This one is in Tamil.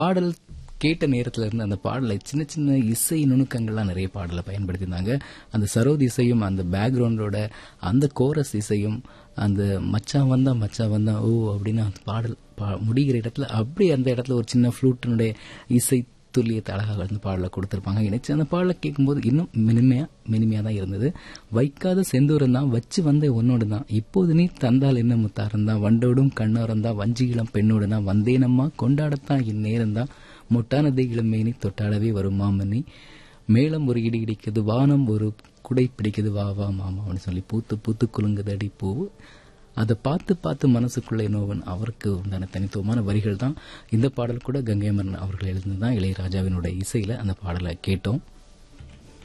பாடல் கேட்ட நேரத்துல இருந்து அந்த பாடலை சின்ன சின்ன இசை நுணுக்கங்கள்லாம் நிறைய பாடலை பயன்படுத்தியிருந்தாங்க அந்த சரோத் இசையும் அந்த பேக்ரவுண்டோட அந்த கோரஸ் இசையும் அந்த மச்சான் வந்தா மச்சான் வந்தா ஓ அப்படின்னு அந்த பாடல் பா- முடிகிற இடத்துல அப்படி அந்த இடத்துல ஒரு சின்ன ஃப்ளூட்டினுடைய இசை துல்லியத்தை அழகாக அந்த பாடலை கொடுத்திருப்பாங்க இணைச்சு அந்த பாடலை கேட்கும்போது இன்னும் மினிமையா மினிமையா தான் இருந்தது வைக்காத செந்தூரம் தான் வச்சு வந்த உன்னோடு தான் இப்போது நீ தந்தால் என்ன முத்தாரம் தான் வண்டோடும் கண்ணோரம் தான் வஞ்சிகிளம் பெண்ணோடு தான் வந்தேனம்மா கொண்டாடத்தான் இந்நேரம் தான் முட்டானதை இளமேனி தொட்டாடவே வரும் மாமனி மேளம் ஒரு இடி இடிக்குது வானம் ஒரு குடை பிடிக்குது வா வா மாமா அப்படின்னு சொல்லி பூத்து பூத்து குலுங்குது அடி பூ அதை பார்த்து பார்த்து மனசுக்குள்ள நோவன் அவருக்கு உண்டான தனித்துவமான வரிகள் தான் இந்த பாடல் கூட கங்கைமரன் அவர்கள் எழுந்தது தான் இளையராஜாவினுடைய இசையில அந்த பாடலை கேட்டோம்